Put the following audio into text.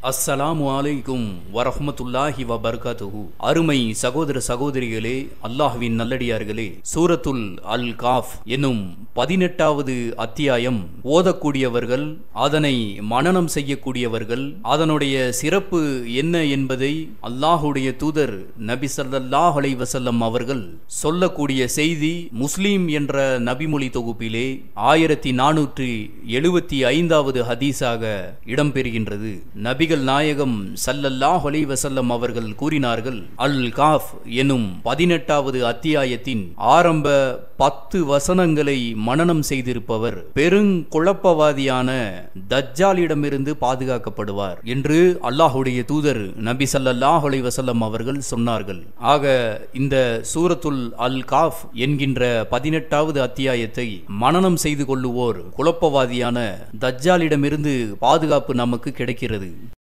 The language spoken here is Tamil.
அஸ்ஸலாமு அலைக்கும் வரஹ்மத்துல்லாஹி வபர்காத்துஹு அருமை சகோதர சகோதரிகளே அல்லாஹ்வின் நல்லடியார்களே சூரத்துல் அல் காஃப் என்னும் பதினெட்டாவது அத்தியாயம் ஓதக்கூடியவர்கள் அதனை மனனம் செய்யக்கூடியவர்கள் அதனுடைய சிறப்பு என்ன என்பதை அல்லாஹுடைய தூதர் நபி ஸல்லல்லாஹு அலைஹி வஸல்லம் அவர்கள் சொல்லக்கூடிய செய்தி முஸ்லீம் என்ற நபிமொழி தொகுப்பிலே ஆயிரத்தி நானூற்றி எழுபத்தி ஐந்தாவது ஹதீஸாக இடம்பெறுகின்றது நபிகள் நாயகம் ஸல்லல்லாஹு அலைஹி வஸல்லம் அவர்கள் கூறினார்கள் அல் காஃப் எனும் பதினெட்டாவது அத்தியாயத்தின் ஆரம்ப பத்து வசனங்களை மனனம் செய்திருப்பவர் பெருங்குழப்பவாதியான தஜ்ஜாலிடமிருந்து பாதுகாக்கப்படுவார் என்று அல்லாஹுடைய தூதர் நபி ஸல்லல்லாஹு அலைஹி வஸல்லம் அவர்கள் சொன்னார்கள் ஆக இந்த சூரத்துல் அல் காஃப் என்கின்ற பதினெட்டாவது அத்தியாயத்தை மனனம் செய்து கொள்ளுவோர் குழப்பவாதியான தஜ்ஜாலிடமிருந்து பாதுகாப்பு நமக்கு கிடைக்கிறது